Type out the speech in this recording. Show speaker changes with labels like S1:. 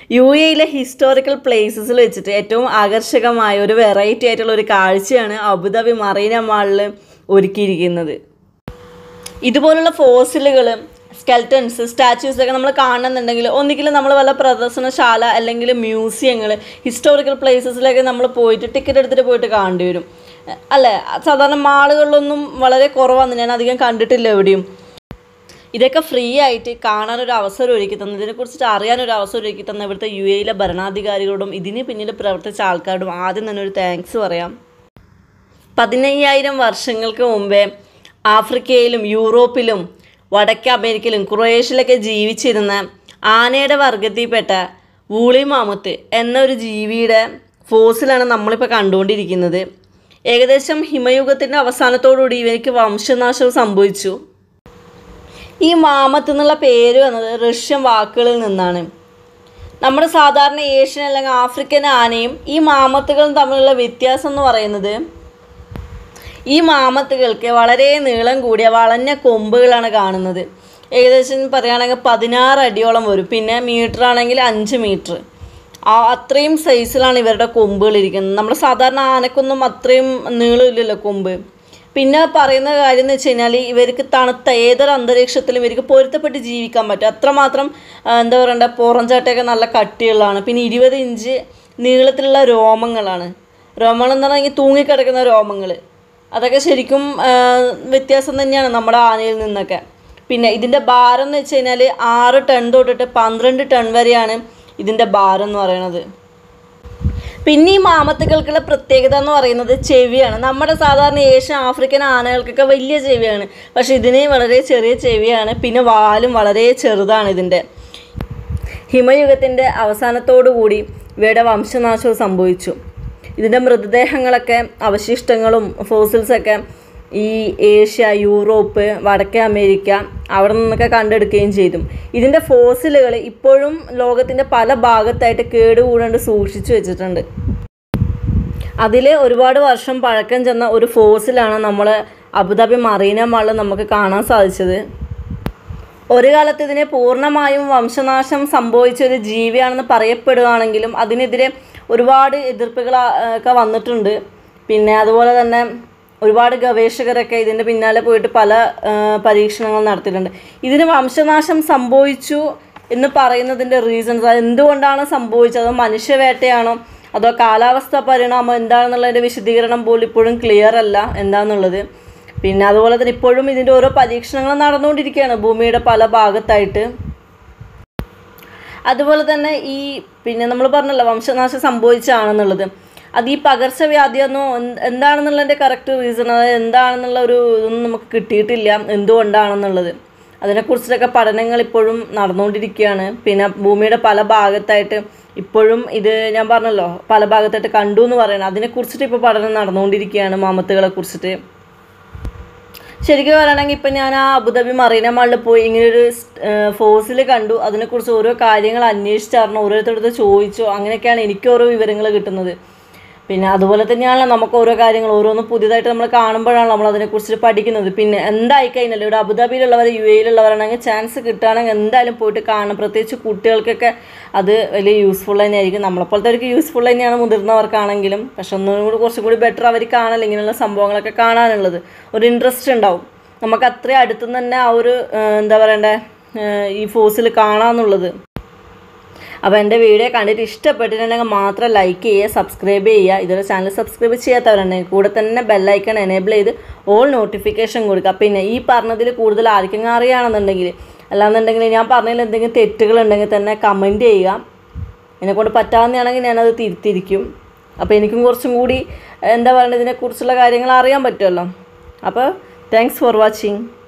S1: U എയിലെ historical പ്ലേസസിൽ വെച്ചിട്ട് ഏറ്റവും ആകർഷകമായ ഒരു വെറൈറ്റി ആയിട്ടുള്ള ഒരു കാഴ്ചയാണ് അബുദാബി മറീന മാളിൽ ഒരുക്കിയിരിക്കുന്നത് ഇതുപോലുള്ള ഫോസിലുകൾ സ്കെൽറ്റൻസ് സ്റ്റാച്യൂസ് ഒക്കെ നമ്മൾ കാണുന്നുണ്ടെങ്കിൽ ഒന്നുകിൽ നമ്മൾ വല്ല പ്രദർശനശാല അല്ലെങ്കിൽ മ്യൂസിയങ്ങൾ ഹിസ്റ്റോറിക്കൽ പ്ലേസസിലൊക്കെ നമ്മൾ പോയിട്ട് ടിക്കറ്റ് എടുത്തിട്ട് പോയിട്ട് കാണേണ്ടി വരും അല്ലേ സാധാരണ മാളുകളിലൊന്നും വളരെ കുറവാണ് ഞാൻ അധികം കണ്ടിട്ടില്ല എവിടെയും ഇതൊക്കെ ഫ്രീ ആയിട്ട് കാണാനൊരു അവസരം ഒരുക്കി തന്നു ഇതിനെക്കുറിച്ചിട്ട് അറിയാനൊരു അവസരം ഒരുക്കി തന്ന ഇവിടുത്തെ യു എയിലെ ഭരണാധികാരികളോടും ഇതിന് പിന്നിൽ പ്രവർത്തിച്ച ആൾക്കാരോടും ആദ്യം തന്നെ ഒരു താങ്ക്സ് പറയാം പതിനയ്യായിരം വർഷങ്ങൾക്ക് മുമ്പേ ആഫ്രിക്കയിലും യൂറോപ്പിലും വടക്കേ അമേരിക്കയിലും ക്രൊയേഷ്യയിലൊക്കെ ജീവിച്ചിരുന്ന ആനയുടെ വർഗത്തിൽപ്പെട്ട വൂളി മാമുത്ത് എന്ന ഒരു ജീവിയുടെ ഫോസിലാണ് നമ്മളിപ്പോൾ കണ്ടുകൊണ്ടിരിക്കുന്നത് ഏകദേശം ഹിമയുഗത്തിൻ്റെ അവസാനത്തോടുകൂടി ഇവർക്ക് വംശനാശം സംഭവിച്ചു ഈ മാമത്ത് എന്നുള്ള പേര് വന്നത് റഷ്യൻ വാക്കുകളിൽ നിന്നാണ് നമ്മുടെ സാധാരണ ഏഷ്യൻ അല്ലെങ്കിൽ ആഫ്രിക്കൻ ആനയും ഈ മാമത്തുകളും തമ്മിലുള്ള വ്യത്യാസം എന്ന് പറയുന്നത് ഈ മാമത്തുകൾക്ക് വളരെ നീളം കൂടിയ വളഞ്ഞ കൊമ്പുകളാണ് കാണുന്നത് ഏകദേശം പറയുകയാണെങ്കിൽ പതിനാറ് അടിയോളം വരും പിന്നെ മീറ്റർ ആണെങ്കിൽ അഞ്ച് മീറ്റർ ആ അത്രയും സൈസിലാണ് ഇവരുടെ കൊമ്പുകൾ ഇരിക്കുന്നത് നമ്മുടെ സാധാരണ ആനക്കൊന്നും അത്രയും നീളമില്ലല്ലോ കൊമ്പ് പിന്നെ പറയുന്ന കാര്യം എന്ന് വെച്ച് കഴിഞ്ഞാൽ ഇവർക്ക് തണുത്ത ഏതൊരു അന്തരീക്ഷത്തിലും ഇവർക്ക് പൊരുത്തപ്പെട്ട് ജീവിക്കാൻ പറ്റും അത്രമാത്രം ആ, എന്താ പറയണ്ട പുറംചാട്ടയൊക്കെ നല്ല കട്ടിയുള്ളതാണ് പിന്നെ ഇരുപത് ഇഞ്ച് നീളത്തിലുള്ള രോമങ്ങളാണ് രോമങ്ങൾ എന്ന് പറഞ്ഞാൽ തൂങ്ങിക്കിടക്കുന്ന രോമങ്ങൾ അതൊക്കെ ശരിക്കും ആ, വ്യത്യാസം തന്നെയാണ് നമ്മുടെ ആനയിൽ നിന്നൊക്കെ പിന്നെ ഇതിൻ്റെ ഭാരം എന്ന് വെച്ച് കഴിഞ്ഞാൽ ആറ് ടൺ തൊട്ടിട്ട് പന്ത്രണ്ട് ടൺ വരെയാണ് ഇതിൻ്റെ ഭാരം എന്ന് പറയുന്നത് പിന്നെ ഈ മാമത്തുകൾക്കുള്ള പ്രത്യേകത എന്ന് പറയുന്നത് ചെവിയാണ് നമ്മുടെ സാധാരണ ഏഷ്യൻ ആഫ്രിക്കൻ ആനകൾക്കൊക്കെ വലിയ ചെവിയാണ് പക്ഷെ ഇതിന് വളരെ ചെറിയ ചെവിയാണ് പിന്നെ വാലും വളരെ ചെറുതാണ് ഇതിൻ്റെ ഹിമയുഗത്തിൻ്റെ അവസാനത്തോടു കൂടി ഇവയുടെ വംശനാശവും സംഭവിച്ചു ഇതിൻ്റെ മൃതദേഹങ്ങളൊക്കെ അവശിഷ്ടങ്ങളും ഫോസിൽസൊക്കെ ഈ ഏഷ്യ യൂറോപ്പ് വടക്കേ അമേരിക്ക അവിടെ നിന്നൊക്കെ കണ്ടെടുക്കുകയും ചെയ്തു ഇതിൻ്റെ ഫോസിലുകൾ ഇപ്പോഴും ലോകത്തിൻ്റെ പല ഭാഗത്തായിട്ട് കേടുകൂടാണ്ട് സൂക്ഷിച്ചു വെച്ചിട്ടുണ്ട് അതിൽ ഒരുപാട് വർഷം പഴക്കം ചെന്ന ഒരു ഫോസിലാണ് നമ്മൾ അബുദാബി മറീന മാളിൽ നമുക്ക് കാണാൻ സാധിച്ചത് ഒരു കാലത്ത് ഇതിനെ പൂർണ്ണമായും വംശനാശം സംഭവിച്ച ഒരു ജീവിയാണെന്ന് പറയപ്പെടുകയാണെങ്കിലും അതിനെതിരെ ഒരുപാട് എതിർപ്പുകൾ ആ, ഒക്കെ വന്നിട്ടുണ്ട് പിന്നെ അതുപോലെ തന്നെ ഒരുപാട് ഗവേഷകരൊക്കെ ഇതിൻ്റെ പിന്നാലെ പോയിട്ട് പല ആ, പരീക്ഷണങ്ങൾ നടത്തിയിട്ടുണ്ട് ഇതിന് വംശനാശം സംഭവിച്ചു എന്ന് പറയുന്നതിൻ്റെ റീസൺസ് അത് എന്തുകൊണ്ടാണ് സംഭവിച്ചത് അതോ മനുഷ്യവേട്ടയാണോ അതോ കാലാവസ്ഥ പരിണാമം എന്താണെന്നുള്ളതിൻ്റെ വിശദീകരണം പോലും ഇപ്പോഴും ക്ലിയർ അല്ല എന്താണെന്നുള്ളത് പിന്നെ അതുപോലെ തന്നെ ഇപ്പോഴും ഇതിൻ്റെ ഓരോ പരീക്ഷണങ്ങൾ നടന്നുകൊണ്ടിരിക്കുകയാണ് ഭൂമിയുടെ പല ഭാഗത്തായിട്ട് അതുപോലെ തന്നെ ഈ പിന്നെ നമ്മൾ പറഞ്ഞല്ലോ വംശനാശം സംഭവിച്ചാണെന്നുള്ളത് അത് ഈ പകർച്ചവ്യാധിയൊന്നും എന്ത് എന്താണെന്നുള്ളതിൻ്റെ കറക്റ്റ് റീസൺ അതായത് എന്താണെന്നുള്ള ഒരു ഇതൊന്നും നമുക്ക് കിട്ടിയിട്ടില്ല എന്തുകൊണ്ടാണെന്നുള്ളത് അതിനെക്കുറിച്ചിട്ടൊക്കെ പഠനങ്ങൾ ഇപ്പോഴും നടന്നുകൊണ്ടിരിക്കുകയാണ് പിന്നെ ഭൂമിയുടെ പല ഭാഗത്തായിട്ട് ഇപ്പോഴും ഇത് ഞാൻ പറഞ്ഞല്ലോ പല ഭാഗത്തായിട്ട് കണ്ടു എന്ന് പറയണം അതിനെക്കുറിച്ചിട്ട് ഇപ്പോൾ പഠനം നടന്നുകൊണ്ടിരിക്കുകയാണ് മാമത്തുകളെ കുറിച്ചിട്ട് ശരിക്കും പറയുകയാണെങ്കിൽ ഇപ്പം ഞാൻ ആ അബുദാബി മറീന മാളിൽ പോയി ഇങ്ങനെ ഒരു ഫോസിൽ കണ്ടു അതിനെക്കുറിച്ച് ഓരോ കാര്യങ്ങൾ അന്വേഷിച്ചറിഞ്ഞു ഓരോരുത്തരടുത്ത് ചോദിച്ചു അങ്ങനെയൊക്കെയാണ് എനിക്ക് ഓരോ വിവരങ്ങൾ കിട്ടുന്നത് പിന്നെ അതുപോലെ തന്നെയാണല്ലോ നമുക്ക് ഓരോ കാര്യങ്ങൾ ഓരോന്ന് പുതിയതായിട്ട് നമ്മൾ കാണുമ്പോഴാണ് നമ്മൾ അതിനെക്കുറിച്ച് പഠിക്കുന്നത് പിന്നെ എന്തായി കഴിഞ്ഞാലും ഇവിടെ അബുദാബിയിലുള്ളവർ യു എയിലുള്ളവരാണെങ്കിൽ ചാൻസ് കിട്ടുകയാണെങ്കിൽ എന്തായാലും പോയിട്ട് കാണണം പ്രത്യേകിച്ച് കുട്ടികൾക്കൊക്കെ അത് വലിയ യൂസ്ഫുൾ തന്നെയായിരിക്കും നമ്മളെപ്പോലത്തെ യൂസ്ഫുൾ തന്നെയാണ് മുതിർന്നവർക്കാണെങ്കിലും പക്ഷെ ഒന്നും കൂടി കുറച്ചും കൂടി ബെറ്റർ അവർ കാണാൻ ഇങ്ങനെയുള്ള സംഭവങ്ങളൊക്കെ കാണാനുള്ളത് ഒരു ഇൻട്രസ്റ്റ് ഉണ്ടാവും നമുക്ക് അത്രയും അടുത്തുനിന്ന് തന്നെ ആ ഒരു ആ, എന്താ പറയണ്ടേ ആ, ഈ ഫോസിൽ കാണാമെന്നുള്ളത് അപ്പോൾ എൻ്റെ വീഡിയോ കണ്ടിട്ട് ഇഷ്ടപ്പെട്ടിട്ടുണ്ടെങ്കിൽ മാത്രം ലൈക്ക് ചെയ്യുക സബ്സ്ക്രൈബ് ചെയ്യുക ഇതുവരെ ചാനൽ സബ്സ്ക്രൈബ് ചെയ്യാത്തവരുണ്ടെങ്കിൽ കൂടെ തന്നെ ബെല്ലൈക്കൺ എനേബിൾ ചെയ്ത് ഓൾ നോട്ടിഫിക്കേഷൻ കൊടുക്കുക പിന്നെ ഈ പറഞ്ഞതിൽ കൂടുതൽ ആർക്കെങ്കിലും അറിയുകയാണെന്നുണ്ടെങ്കിൽ അല്ലാന്നുണ്ടെങ്കിൽ ഞാൻ പറഞ്ഞതിൽ എന്തെങ്കിലും തെറ്റുകളുണ്ടെങ്കിൽ തന്നെ കമൻറ്റ് ചെയ്യുക എന്നെക്കൊണ്ട് പറ്റാവുന്നതാണെങ്കിൽ ഞാനത് തിരുത്തിരിക്കും അപ്പോൾ എനിക്കും കുറച്ചും കൂടി എന്താ പറയുക ഇതിനെക്കുറിച്ചുള്ള കാര്യങ്ങൾ അറിയാൻ പറ്റുമല്ലോ അപ്പോൾ താങ്ക്സ് ഫോർ വാച്ചിങ്